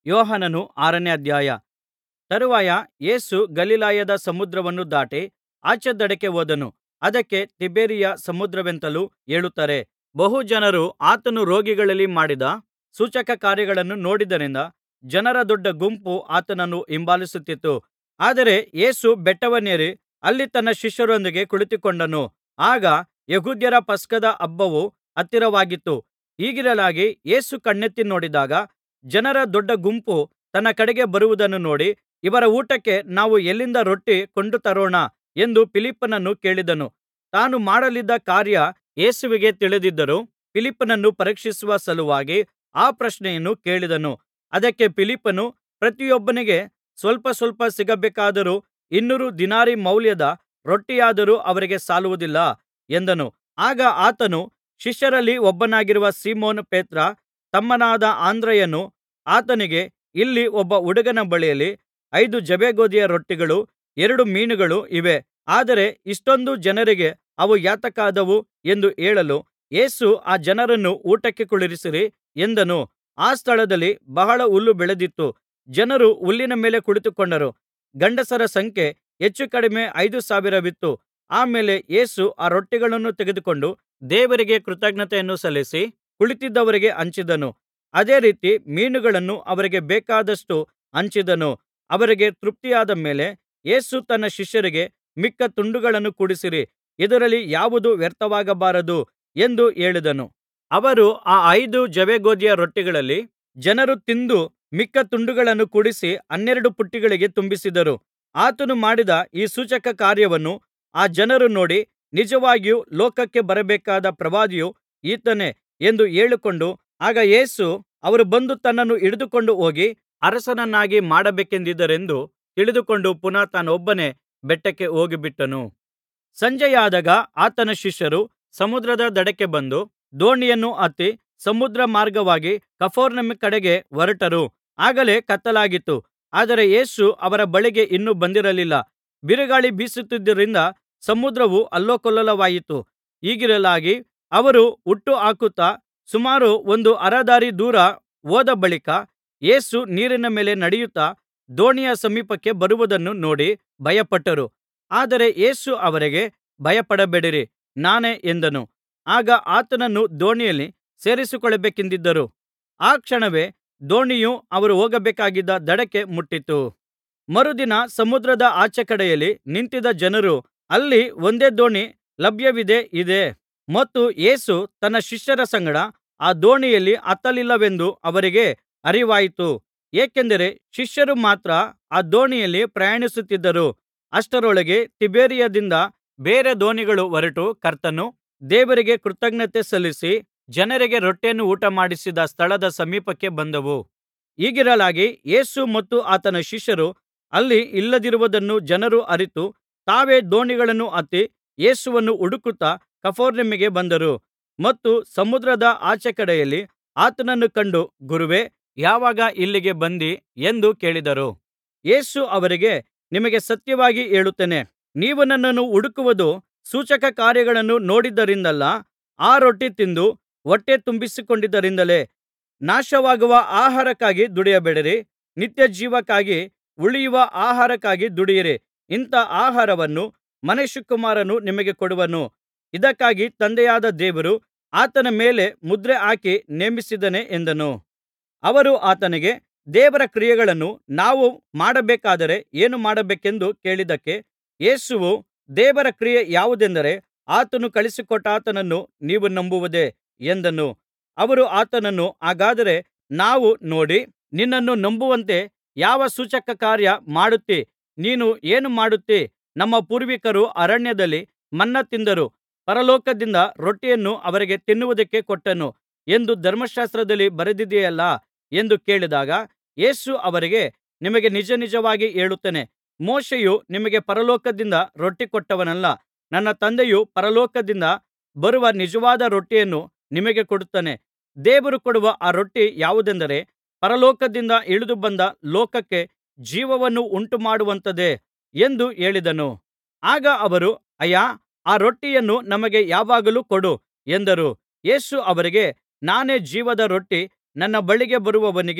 ಯೋಹಾನನು ಆರನೇ ಅಧ್ಯಾಯ ತರುವಾಯ ಯೇಸು ಗಲಿಲಾಯದ ಸಮುದ್ರವನ್ನು ದಾಟಿ ಆಚೆ ದಡಕ್ಕೆ ಹೋದನು ಅದಕ್ಕೆ ತಿಬೇರಿಯ ಸಮುದ್ರವೆಂತಲೂ ಹೇಳುತ್ತಾರೆ ಬಹು ಜನರು ಆತನು ರೋಗಿಗಳಲ್ಲಿ ಮಾಡಿದ ಸೂಚಕಕಾರ್ಯಗಳನ್ನು ನೋಡಿದ್ದರಿಂದ ಜನರ ದೊಡ್ಡ ಗುಂಪು ಆತನನ್ನು ಹಿಂಬಾಲಿಸುತ್ತಿತ್ತು ಆದರೆ ಯೇಸು ಬೆಟ್ಟವನ್ನೇರಿ ಅಲ್ಲಿ ತನ್ನ ಶಿಷ್ಯರೊಂದಿಗೆ ಕುಳಿತುಕೊಂಡನು ಆಗ ಯೆಹೂದ್ಯರ ಪಸ್ಕದ ಹಬ್ಬವು ಹತ್ತಿರವಾಗಿತ್ತು ಹೀಗಿರಲಾಗಿ ಯೇಸು ಕಣ್ಣೆತ್ತಿ ನೋಡಿದಾಗ ಜನರ ದೊಡ್ಡ ಗುಂಪು ತನ್ನ ಕಡೆಗೆ ಬರುವುದನ್ನು ನೋಡಿ ಇವರ ಊಟಕ್ಕೆ ನಾವು ಎಲ್ಲಿಂದ ರೊಟ್ಟಿ ಕೊಂಡು ತರೋಣ ಎಂದು ಫಿಲಿಪ್ಪನನ್ನು ಕೇಳಿದನು ತಾನು ಮಾಡಲಿದ್ದ ಕಾರ್ಯ ಯೇಸುವಿಗೆ ತಿಳಿದಿದ್ದರೂ ಫಿಲಿಪ್ಪನನ್ನು ಪರೀಕ್ಷಿಸುವ ಸಲುವಾಗಿ ಆ ಪ್ರಶ್ನೆಯನ್ನು ಕೇಳಿದನು ಅದಕ್ಕೆ ಫಿಲಿಪ್ಪನು ಪ್ರತಿಯೊಬ್ಬನಿಗೆ ಸ್ವಲ್ಪ ಸ್ವಲ್ಪ ಸಿಗಬೇಕಾದರೂ ಇನ್ನೂರು ದಿನಾರಿ ಮೌಲ್ಯದ ರೊಟ್ಟಿಯಾದರೂ ಅವರಿಗೆ ಸಾಲುವುದಿಲ್ಲ ಎಂದನು ಆಗ ಆತನು ಶಿಷ್ಯರಲ್ಲಿ ಒಬ್ಬನಾಗಿರುವ ಸೀಮೋನ್ ಪೇತ್ರ ತಮ್ಮನಾದ ಅಂದ್ರೆಯನು ಆತನಿಗೆ ಇಲ್ಲಿ ಒಬ್ಬ ಹುಡುಗನ ಬಳಿಯಲ್ಲಿ ಐದು ಜವೆಗೋದಿಯ ರೊಟ್ಟಿಗಳೂ ಎರಡು ಮೀನುಗಳೂ ಇವೆ ಆದರೆ ಇಷ್ಟೊಂದು ಜನರಿಗೆ ಅವು ಯಾತಕ್ಕಾದವು ಎಂದು ಹೇಳಲು ಯೇಸು ಆ ಜನರನ್ನು ಊಟಕ್ಕೆ ಕುಳ್ಳಿರಿಸಿರಿ ಎಂದನು ಆ ಸ್ಥಳದಲ್ಲಿ ಬಹಳ ಹುಲ್ಲು ಬೆಳೆದಿತ್ತು ಜನರು ಹುಲ್ಲಿನ ಮೇಲೆ ಕುಳಿತುಕೊಂಡರು ಗಂಡಸರ ಸಂಖ್ಯೆ ಹೆಚ್ಚು ಕಡಿಮೆ ಐದು ಸಾವಿರವಿತ್ತು ಆ ಮೇಲೆ ಯೇಸು ಆ ರೊಟ್ಟಿಗಳನ್ನು ತೆಗೆದುಕೊಂಡು ದೇವರಿಗೆ ಕೃತಜ್ಞತೆಯನ್ನು ಸಲ್ಲಿಸಿ ಕುಳಿತಿದ್ದವರಿಗೆ ಹಂಚಿದನು ಅದೇ ರೀತಿ ಮೀನುಗಳನ್ನು ಅವರಿಗೆ ಬೇಕಾದಷ್ಟು ಹಂಚಿದನು ಅವರಿಗೆ ತೃಪ್ತಿಯಾದ ಮೇಲೆ ಯೇಸು ತನ್ನ ಶಿಷ್ಯರಿಗೆ ಮಿಕ್ಕ ತುಂಡುಗಳನ್ನು ಕೂಡಿಸಿರಿ ಇದರಲ್ಲಿ ಯಾವುದೂ ವ್ಯರ್ಥವಾಗಬಾರದು ಎಂದು ಹೇಳಿದನು ಅವರು ಆ ಐದು ಜವೆಗೋದಿಯ ರೊಟ್ಟಿಗಳಲ್ಲಿ ಜನರು ತಿಂದು ಮಿಕ್ಕ ತುಂಡುಗಳನ್ನು ಕೂಡಿಸಿ ಹನ್ನೆರಡು ಪುಟ್ಟಿಗಳಿಗೆ ತುಂಬಿಸಿದರು ಆತನು ಮಾಡಿದ ಈ ಸೂಚಕ ಕಾರ್ಯವನ್ನು ಆ ಜನರು ನೋಡಿ ನಿಜವಾಗಿಯೂ ಲೋಕಕ್ಕೆ ಬರಬೇಕಾದ ಪ್ರವಾದಿಯು ಈತನೇ ಎಂದು ಹೇಳಿಕೊಂಡು ಆಗ ಯೇಸು ಅವರು ಬಂದು ತನ್ನನ್ನು ಹಿಡಿದುಕೊಂಡು ಹೋಗಿ ಅರಸನನ್ನಾಗಿ ಮಾಡಬೇಕೆಂದಿದ್ದಾರೆಂದು ತಿಳಿದುಕೊಂಡು ಪುನಃ ತಾನೊಬ್ಬನೇ ಬೆಟ್ಟಕ್ಕೆ ಹೋಗಿಬಿಟ್ಟನು ಸಂಜೆಯಾದಾಗ ಆತನ ಶಿಷ್ಯರು ಸಮುದ್ರದ ದಡಕ್ಕೆ ಬಂದು ದೋಣಿಯನ್ನು ಹತ್ತಿ ಸಮುದ್ರ ಮಾರ್ಗವಾಗಿ ಕಪೆರ್ನೌಮ್ ಕಡೆಗೆ ಹೊರಟರು ಆಗಲೇ ಕತ್ತಲಾಗಿತ್ತು ಆದರೆ ಯೇಸು ಅವರ ಬಳಿಗೆ ಇನ್ನೂ ಬಂದಿರಲಿಲ್ಲ ಬಿರುಗಾಳಿ ಬೀಸುತ್ತಿದ್ದುದರಿಂದ ಸಮುದ್ರವು ಅಲ್ಲೋಕಲ್ಲೋಲವಾಯಿತು ಹೀಗಿರಲಾಗಿ ಅವರು ಹುಟ್ಟು ಹಾಕುತ್ತಾ ಸುಮಾರು ಒಂದು ಅರದಾರಿ ದೂರ ಹೋದ ಬಳಿಕ ಯೇಸು ನೀರಿನ ಮೇಲೆ ನಡೆಯುತ್ತಾ ದೋಣಿಯ ಸಮೀಪಕ್ಕೆ ಬರುವುದನ್ನು ನೋಡಿ ಭಯಪಟ್ಟರು ಆದರೆ ಯೇಸು ಅವರಿಗೆ ಭಯಪಡಬೇಡಿರಿ ನಾನೇ ಎಂದನು ಆಗ ಆತನನ್ನು ದೋಣಿಯಲ್ಲಿ ಸೇರಿಸಿಕೊಳ್ಳಬೇಕೆಂದಿದ್ದರು ಆ ಕ್ಷಣವೇ ದೋಣಿಯು ಅವರು ಹೋಗಬೇಕಾಗಿದ್ದ ದಡಕ್ಕೆ ಮುಟ್ಟಿತು ಮರುದಿನ ಸಮುದ್ರದ ಆಚೆಕಡೆಯಲ್ಲಿ ನಿಂತಿದ್ದ ಜನರು ಅಲ್ಲಿ ಒಂದೇ ದೋಣಿ ಲಭ್ಯವಿದೆ ಇದೆ ಮತ್ತು ಯೇಸು ತನ್ನ ಶಿಷ್ಯರ ಸಂಗಡ ಆ ದೋಣಿಯಲ್ಲಿ ಹತ್ತಲಿಲ್ಲವೆಂದು ಅವರಿಗೆ ಅರಿವಾಯಿತು ಏಕೆಂದರೆ ಶಿಷ್ಯರು ಮಾತ್ರ ಆ ದೋಣಿಯಲ್ಲಿ ಪ್ರಯಾಣಿಸುತ್ತಿದ್ದರು ಅಷ್ಟರೊಳಗೆ ತಿಬೇರಿಯಾದಿಂದ ಬೇರೆ ದೋಣಿಗಳು ಹೊರಟು ಕರ್ತನು ದೇವರಿಗೆ ಕೃತಜ್ಞತೆ ಸಲ್ಲಿಸಿ ಜನರಿಗೆ ರೊಟ್ಟಿಯನ್ನು ಊಟಮಾಡಿಸಿದ ಸ್ಥಳದ ಸಮೀಪಕ್ಕೆ ಬಂದವು ಹೀಗಿರಲಾಗಿ ಯೇಸು ಮತ್ತು ಆತನ ಶಿಷ್ಯರು ಅಲ್ಲಿ ಇಲ್ಲದಿರುವುದನ್ನು ಜನರು ಅರಿತು ತಾವೇ ದೋಣಿಗಳನ್ನು ಹತ್ತಿ ಯೇಸುವನ್ನು ಹುಡುಕುತ್ತಾ ಕಪೆರ್ನೌಮಿಗೆ ಬಂದರು ಮತ್ತು ಸಮುದ್ರದ ಆಚೆಕಡೆಯಲ್ಲಿ ಆತನನ್ನು ಕಂಡು ಗುರುವೇ ಯಾವಾಗ ಇಲ್ಲಿಗೆ ಬಂದಿ ಎಂದು ಕೇಳಿದರು ಯೇಸು ಅವರಿಗೆ ನಿಮಗೆ ಸತ್ಯವಾಗಿ ಹೇಳುತ್ತೇನೆ ನೀವು ನನ್ನನ್ನು ಹುಡುಕುವುದು ಸೂಚಕ ಕಾರ್ಯಗಳನ್ನು ನೋಡಿದ್ದರಿಂದಲ್ಲ ಆ ರೊಟ್ಟಿ ತಿಂದು ಹೊಟ್ಟೆ ತುಂಬಿಸಿಕೊಂಡಿದ್ದರಿಂದಲೇ ನಾಶವಾಗುವ ಆಹಾರಕ್ಕಾಗಿ ದುಡಿಯಬೇಡಿರಿ ನಿತ್ಯಜೀವಕ್ಕಾಗಿ ಉಳಿಯುವ ಆಹಾರಕ್ಕಾಗಿ ದುಡಿಯಿರಿ ಇಂಥ ಆಹಾರವನ್ನು ಮನುಷ್ಯಕುಮಾರನು ನಿಮಗೆ ಕೊಡುವನು ಇದಕ್ಕಾಗಿ ತಂದೆಯಾದ ದೇವರು ಆತನ ಮೇಲೆ ಮುದ್ರೆ ಹಾಕಿ ನೇಮಿಸಿದ್ದಾನೆ ಎಂದನು ಅವರು ಆತನಿಗೆ ದೇವರ ಕ್ರಿಯೆಗಳನ್ನು ನಾವು ಮಾಡಬೇಕಾದರೆ ಏನು ಮಾಡಬೇಕೆಂದು ಕೇಳಿದ್ದಕ್ಕೆ ಯೇಸುವು ದೇವರ ಕ್ರಿಯೆ ಯಾವುದೆಂದರೆ ಆತನು ಕಳುಹಿಸಿಕೊಟ್ಟಾತನನ್ನು ನೀವು ನಂಬುವುದೇ ಎಂದನು ಅವರು ಆತನನ್ನು ಹಾಗಾದರೆ ನಾವು ನೋಡಿ ನಿನ್ನನ್ನು ನಂಬುವಂತೆ ಯಾವ ಸೂಚಕಕಾರ್ಯ ಮಾಡುತ್ತೀ ನೀನು ಏನು ಮಾಡುತ್ತೀ ನಮ್ಮ ಪೂರ್ವಿಕರು ಅರಣ್ಯದಲ್ಲಿ ಮನ್ನಾ ತಿಂದರು ಪರಲೋಕದಿಂದ ರೊಟ್ಟಿಯನ್ನು ಅವರಿಗೆ ತಿನ್ನುವುದಕ್ಕೆ ಕೊಟ್ಟನು ಎಂದು ಧರ್ಮಶಾಸ್ತ್ರದಲ್ಲಿ ಬರೆದಿದೆಯಲ್ಲಾ ಎಂದು ಕೇಳಿದಾಗ ಯೇಸು ಅವರಿಗೆ ನಿಮಗೆ ನಿಜನಿಜವಾಗಿ ಹೇಳುತ್ತೇನೆ ಮೋಶೆಯು ನಿಮಗೆ ಪರಲೋಕದಿಂದ ರೊಟ್ಟಿ ಕೊಟ್ಟವನಲ್ಲ ನನ್ನ ತಂದೆಯು ಪರಲೋಕದಿಂದ ಬರುವ ನಿಜವಾದ ರೊಟ್ಟಿಯನ್ನು ನಿಮಗೆ ಕೊಡುತ್ತಾನೆ ದೇವರು ಕೊಡುವ ಆ ರೊಟ್ಟಿ ಯಾವುದೆಂದರೆ ಪರಲೋಕದಿಂದ ಇಳಿದು ಬಂದ ಲೋಕಕ್ಕೆ ಜೀವವನ್ನು ಉಂಟುಮಾಡುವಂಥದ್ದೇ ಎಂದು ಹೇಳಿದನು ಆಗ ಅವರು ಅಯ್ಯಾ ಆ ರೊಟ್ಟಿಯನ್ನು ನಮಗೆ ಯಾವಾಗಲೂ ಕೊಡು ಎಂದರು ಯೇಸು ಅವರಿಗೆ ನಾನೇ ಜೀವದ ರೊಟ್ಟಿ ನನ್ನ ಬಳಿಗೆ ಬರುವವನಿಗೆ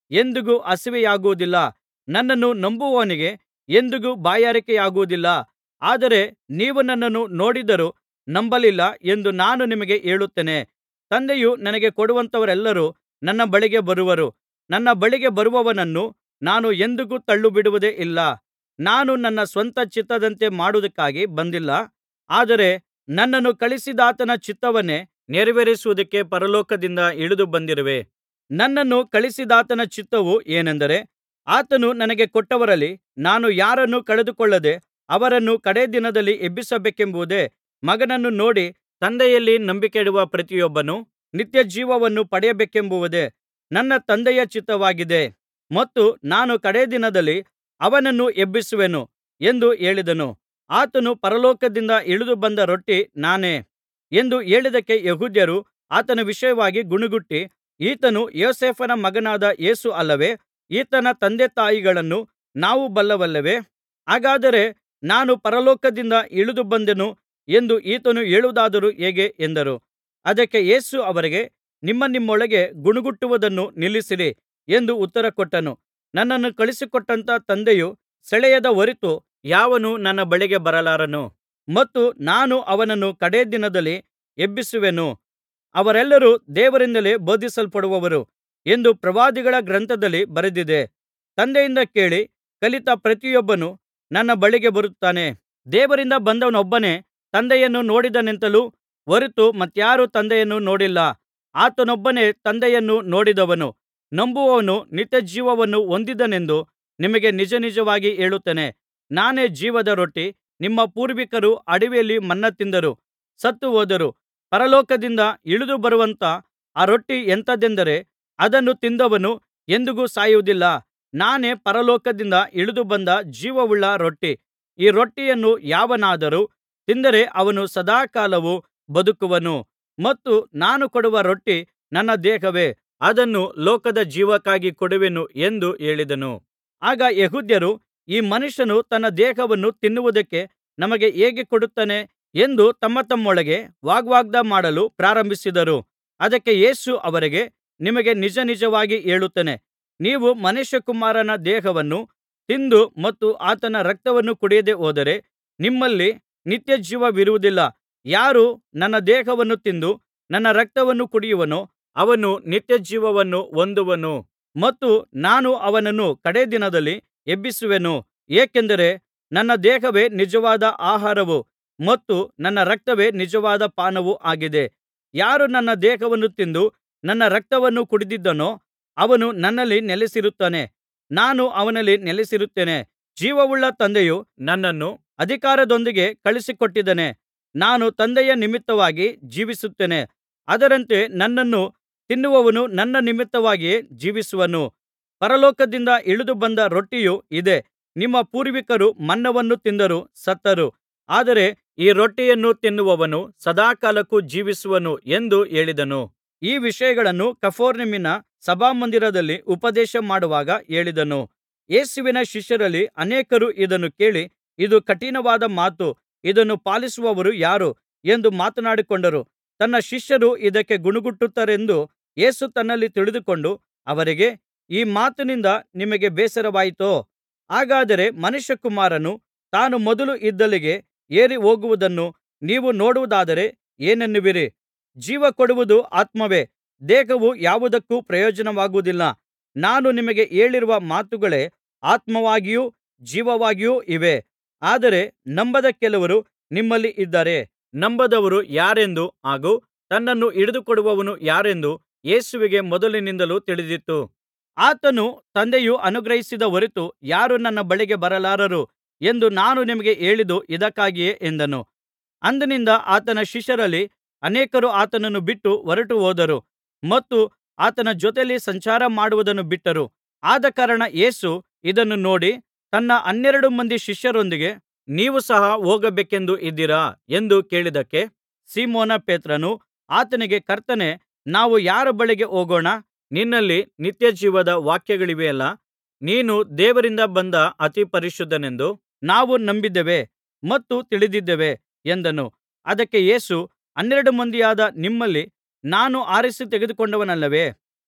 ಎಂದಿಗೂ ಹಸಿವೆಯಾಗುವುದಿಲ್ಲ ನನ್ನನ್ನು ನಂಬುವವನಿಗೆ ಎಂದಿಗೂ ಬಾಯಾರಿಕೆಯಾಗುವುದಿಲ್ಲ ಆದರೆ ನೀವು ನನ್ನನ್ನು ನೋಡಿದರೂ ನಂಬಲಿಲ್ಲ ಎಂದು ನಾನು ನಿಮಗೆ ಹೇಳುತ್ತೇನೆ ತಂದೆಯು ನನಗೆ ಕೊಡುವಂಥವರೆಲ್ಲರೂ ನನ್ನ ಬಳಿಗೆ ಬರುವರು ನನ್ನ ಬಳಿಗೆ ಬರುವವನನ್ನು ನಾನು ಎಂದಿಗೂ ತಳ್ಳಿಬಿಡುವುದೇ ಇಲ್ಲ ನಾನು ನನ್ನ ಸ್ವಂತ ಚಿತ್ತದಂತೆ ಮಾಡುವುದಕ್ಕಾಗಿ ಬಂದಿಲ್ಲ ಆದರೆ ನನ್ನನ್ನು ಕಳುಹಿಸಿದಾತನ ಚಿತ್ತವನ್ನೇ ನೆರವೇರಿಸುವುದಕ್ಕೆ ಪರಲೋಕದಿಂದ ಇಳಿದು ಬಂದಿರುವೆ ನನ್ನನ್ನು ಕಳುಹಿಸಿದಾತನ ಚಿತ್ತವು ಏನೆಂದರೆ ಆತನು ನನಗೆ ಕೊಟ್ಟವರಲ್ಲಿ ನಾನು ಯಾರನ್ನೂ ಕಳೆದುಕೊಳ್ಳದೆ ಅವರನ್ನು ಕಡೆ ದಿನದಲ್ಲಿ ಎಬ್ಬಿಸಬೇಕೆಂಬುದೇ ಮಗನನ್ನು ನೋಡಿ ತಂದೆಯಲ್ಲಿ ನಂಬಿಕೆಯಿಡುವ ಪ್ರತಿಯೊಬ್ಬನೂ ನಿತ್ಯಜೀವವನ್ನು ಪಡೆಯಬೇಕೆಂಬುದೇ ನನ್ನ ತಂದೆಯ ಚಿತ್ತವಾಗಿದೆ ಮತ್ತು ನಾನು ಕಡೆ ದಿನದಲ್ಲಿ ಅವನನ್ನು ಎಬ್ಬಿಸುವೆನು ಎಂದು ಹೇಳಿದನು ಆತನು ಪರಲೋಕದಿಂದ ಇಳಿದು ಬಂದ ರೊಟ್ಟಿ ನಾನೇ ಎಂದು ಹೇಳಿದ್ದಕ್ಕೆ ಯೆಹೂದ್ಯರು ಆತನ ವಿಷಯವಾಗಿ ಗುಣುಗುಟ್ಟಿ ಈತನು ಯೋಸೇಫನ ಮಗನಾದ ಯೇಸು ಅಲ್ಲವೇ ಈತನ ತಂದೆತಾಯಿಗಳನ್ನು ನಾವು ಬಲ್ಲೆವಲ್ಲವೇ ಹಾಗಾದರೆ ನಾನು ಪರಲೋಕದಿಂದ ಇಳಿದು ಬಂದೆನು ಎಂದು ಈತನು ಹೇಳುವುದಾದರೂ ಹೇಗೆ ಎಂದರು ಅದಕ್ಕೆ ಯೇಸು ಅವರಿಗೆ ನಿಮ್ಮ ನಿಮ್ಮೊಳಗೆ ಗುಣುಗುಟ್ಟುವುದನ್ನು ನಿಲ್ಲಿಸಿರಿ ಎಂದು ಉತ್ತರಕೊಟ್ಟನು ನನ್ನನ್ನು ಕಳುಹಿಸಿಕೊಟ್ಟಂಥ ತಂದೆಯು ಸೆಳೆಯದ ಹೊರತು ಯಾವನೂ ನನ್ನ ಬಳಿಗೆ ಬರಲಾರನು ಮತ್ತು ನಾನು ಅವನನ್ನು ಕಡೆ ದಿನದಲ್ಲಿ ಎಬ್ಬಿಸುವೆನು ಅವರೆಲ್ಲರೂ ದೇವರಿಂದಲೇ ಬೋಧಿಸಲ್ಪಡುವರು ಎಂದು ಪ್ರವಾದಿಗಳ ಗ್ರಂಥದಲ್ಲಿ ಬರೆದಿದೆ ತಂದೆಯಿಂದ ಕೇಳಿ ಕಲಿತ ಪ್ರತಿಯೊಬ್ಬನು ನನ್ನ ಬಳಿಗೆ ಬರುತ್ತಾನೆ ದೇವರಿಂದ ಬಂದವನೊಬ್ಬನೇ ತಂದೆಯನ್ನು ನೋಡಿದನೆಂತಲೂ ಹೊರತು ಮತ್ತಾರೂ ತಂದೆಯನ್ನು ನೋಡಿಲ್ಲ ಆತನೊಬ್ಬನೇ ತಂದೆಯನ್ನು ನೋಡಿದವನು ನಂಬುವವನು ನಿತ್ಯಜೀವವನ್ನು ಹೊಂದುತ್ತಾನೆಂದು ನಿಮಗೆ ನಿಜನಿಜವಾಗಿ ಹೇಳುತ್ತೇನೆ ನಾನೇ ಜೀವದ ರೊಟ್ಟಿ ನಿಮ್ಮ ಪೂರ್ವಿಕರು ಅಡವಿಯಲ್ಲಿ ಮನ್ನಾ ತಿಂದರೂ ಸತ್ತು ಹೋದರು ಪರಲೋಕದಿಂದ ಇಳಿದು ಬರುವಂಥ ಆ ರೊಟ್ಟಿ ಎಂಥದೆಂದರೆ ಅದನ್ನು ತಿಂದವನು ಎಂದಿಗೂ ಸಾಯುವುದಿಲ್ಲ ನಾನೇ ಪರಲೋಕದಿಂದ ಇಳಿದು ಬಂದ ಜೀವವುಳ್ಳ ರೊಟ್ಟಿ ಈ ರೊಟ್ಟಿಯನ್ನು ಯಾವನಾದರೂ ತಿಂದರೆ ಅವನು ಸದಾಕಾಲವೂ ಬದುಕುವನು ಮತ್ತು ನಾನು ಕೊಡುವ ರೊಟ್ಟಿ ನನ್ನ ದೇಹವೇ ಅದನ್ನು ಲೋಕದ ಜೀವಕ್ಕಾಗಿ ಕೊಡುವೆನು ಎಂದು ಹೇಳಿದನು ಆಗ ಯೆಹೂದ್ಯರು ಈ ಮನುಷ್ಯನು ತನ್ನ ದೇಹವನ್ನು ತಿನ್ನುವುದಕ್ಕೆ ನಮಗೆ ಹೇಗೆ ಕೊಡುತ್ತಾನೆ ಎಂದು ತಮ್ಮತಮ್ಮೊಳಗೆ ವಾಗ್ವಾದ ಮಾಡಲು ಪ್ರಾರಂಭಿಸಿದರು ಅದಕ್ಕೆ ಯೇಸು ಅವರಿಗೆ ನಿಮಗೆ ನಿಜನಿಜವಾಗಿ ಹೇಳುತ್ತೇನೆ ನೀವು ಮನುಷ್ಯಕುಮಾರನ ದೇಹವನ್ನು ತಿಂದು ಮತ್ತು ಆತನ ರಕ್ತವನ್ನು ಕುಡಿಯದೆ ಹೋದರೆ ನಿಮ್ಮಲ್ಲಿ ನಿತ್ಯಜೀವವಿರುವುದಿಲ್ಲ ಯಾರು ನನ್ನ ದೇಹವನ್ನು ತಿಂದು ನನ್ನ ರಕ್ತವನ್ನು ಕುಡಿಯುವನೋ ಅವನು ನಿತ್ಯಜೀವವನ್ನು ಹೊಂದುವನು ಮತ್ತು ನಾನು ಅವನನ್ನು ಕಡೆ ದಿನದಲ್ಲಿ ಎಬ್ಬಿಸುವೆನು ಏಕೆಂದರೆ ನನ್ನ ದೇಹವೇ ನಿಜವಾದ ಆಹಾರವೂ ಮತ್ತು ನನ್ನ ರಕ್ತವೇ ನಿಜವಾದ ಪಾನವೂ ಆಗಿದೆ ಯಾರು ನನ್ನ ದೇಹವನ್ನು ತಿಂದು ನನ್ನ ರಕ್ತವನ್ನು ಕುಡಿದಿದ್ದಾನೋ ಅವನು ನನ್ನಲ್ಲಿ ನೆಲೆಸಿರುತ್ತಾನೆ ನಾನು ಅವನಲ್ಲಿ ನೆಲೆಸಿರುತ್ತೇನೆ ಜೀವವುಳ್ಳ ತಂದೆಯು ನನ್ನನ್ನು ಅಧಿಕಾರದೊಂದಿಗೆ ಕಳುಹಿಸಿಕೊಟ್ಟಿದ್ದಾನೆ ನಾನು ತಂದೆಯ ನಿಮಿತ್ತವಾಗಿ ಜೀವಿಸುತ್ತೇನೆ ಅದರಂತೆ ನನ್ನನ್ನು ತಿನ್ನುವವನು ನನ್ನ ನಿಮಿತ್ತವಾಗಿಯೇ ಜೀವಿಸುವನು ಪರಲೋಕದಿಂದ ಇಳಿದು ಬಂದ ರೊಟ್ಟಿಯು ಇದೇ ನಿಮ್ಮ ಪೂರ್ವಿಕರು ಮನ್ನವನ್ನು ತಿಂದರೂ ಸತ್ತರು ಆದರೆ ಈ ರೊಟ್ಟಿಯನ್ನು ತಿನ್ನುವವನು ಸದಾಕಾಲಕ್ಕೂ ಜೀವಿಸುವನು ಎಂದು ಹೇಳಿದನು ಈ ವಿಷಯಗಳನ್ನು ಕಪೆರ್ನೌಮಿನ ಸಭಾಮಂದಿರದಲ್ಲಿ ಉಪದೇಶ ಮಾಡುವಾಗ ಹೇಳಿದನು ಯೇಸುವಿನ ಶಿಷ್ಯರಲ್ಲಿ ಅನೇಕರು ಇದನ್ನು ಕೇಳಿ ಇದು ಕಠಿಣವಾದ ಮಾತು ಇದನ್ನು ಪಾಲಿಸುವವರು ಯಾರು ಎಂದು ಮಾತನಾಡಿಕೊಂಡರು ತನ್ನ ಶಿಷ್ಯರು ಇದಕ್ಕೆ ಗುಣುಗುಟ್ಟುತ್ತಾರೆಂದು ಯೇಸು ತನ್ನಲ್ಲಿ ತಿಳಿದುಕೊಂಡು ಅವರಿಗೆ ಈ ಮಾತಿನಿಂದ ನಿಮಗೆ ಬೇಸರವಾಯಿತೋ ಹಾಗಾದರೆ ಮನುಷ್ಯಕುಮಾರನು ತಾನು ಮೊದಲು ಇದ್ದಲ್ಲಿಗೆ ಏರಿ ಹೋಗುವುದನ್ನು ನೀವು ನೋಡುವುದಾದರೆ ಏನನ್ನುವಿರಿ ಜೀವಕೊಡುವುದು ಆತ್ಮವೇ ದೇಹವು ಯಾವುದಕ್ಕೂ ಪ್ರಯೋಜನವಾಗುವುದಿಲ್ಲ ನಾನು ನಿಮಗೆ ಹೇಳಿರುವ ಮಾತುಗಳೇ ಆತ್ಮವಾಗಿಯೂ ಜೀವವಾಗಿಯೂ ಇವೆ ಆದರೆ ನಂಬದ ಕೆಲವರು ನಿಮ್ಮಲ್ಲಿ ಇದ್ದಾರೆ ನಂಬದವರು ಯಾರೆಂದು ಹಾಗೂ ತನ್ನನ್ನು ಹಿಡಿದುಕೊಡುವವನು ಯಾರೆಂದು ಯೇಸುವಿಗೆ ಮೊದಲಿನಿಂದಲೂ ತಿಳಿದಿತ್ತು ಆತನು ತಂದೆಯು ಅನುಗ್ರಹಿಸದ ಹೊರತು ಯಾರೂ ನನ್ನ ಬಳಿಗೆ ಬರಲಾರರು ಎಂದು ನಾನು ನಿಮಗೆ ಹೇಳಿದ್ದು ಇದಕ್ಕಾಗಿಯೇ ಎಂದನು ಅಂದಿನಿಂದ ಆತನ ಶಿಷ್ಯರಲ್ಲಿ ಅನೇಕರು ಆತನನ್ನು ಬಿಟ್ಟು ಹೊರಟು ಹೋದರು ಮತ್ತು ಆತನ ಜೊತೆಯಲ್ಲಿ ಸಂಚಾರ ಮಾಡುವುದನ್ನು ಬಿಟ್ಟರು ಆದಕಾರಣ ಯೇಸು ಇದನ್ನು ನೋಡಿ ತನ್ನ ಹನ್ನೆರಡು ಮಂದಿ ಶಿಷ್ಯರೊಂದಿಗೆ ನೀವು ಸಹ ಹೋಗಬೇಕೆಂದು ಇದ್ದೀರಾ ಎಂದು ಕೇಳಿದ್ದಕ್ಕೆ ಸೀಮೋನ ಪೇತ್ರನು ಆತನಿಗೆ ಕರ್ತನೇ ನಾವು ಯಾರ ಬಳಿಗೆ ಹೋಗೋಣ ನಿನ್ನಲ್ಲಿ ನಿತ್ಯಜೀವದ ವಾಕ್ಯಗಳಿವೆಯಲ್ಲಾ ನೀನು ದೇವರಿಂದ ಬಂದ ಅತಿ ಪರಿಶುದ್ಧನೆಂದು ನಾವು ನಂಬಿದ್ದೇವೆ ಮತ್ತು ತಿಳಿದಿದ್ದೇವೆ ಎಂದನು ಅದಕ್ಕೆ ಯೇಸು ಹನ್ನೆರಡು ಮಂದಿಯಾದ ನಿಮ್ಮಲ್ಲಿ ನಾನು ಆರಿಸಿ ತೆಗೆದುಕೊಂಡವನಲ್ಲವೇ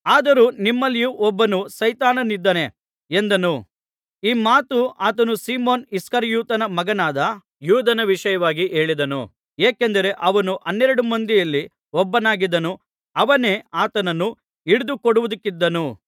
ಆದರೂ ನಿಮ್ಮಲ್ಲಿಯೂ ಒಬ್ಬನು ಸೈತಾನನಿದ್ದಾನೆ ಎಂದನು ಈ ಮಾತು ಆತನು ಸೀಮೋನ್ ಇಸ್ಕರಿಯೋತನ ಮಗನಾದ ಯೂದನ ವಿಷಯವಾಗಿ ಹೇಳಿದನು ಏಕೆಂದರೆ ಅವನು ಹನ್ನೆರಡು ಮಂದಿಯಲ್ಲಿ ಒಬ್ಬನಾಗಿದ್ದನು ಅವನೇ ಆತನನ್ನು ಹಿಡಿದುಕೊಡುವುದಕ್ಕಿದ್ದನು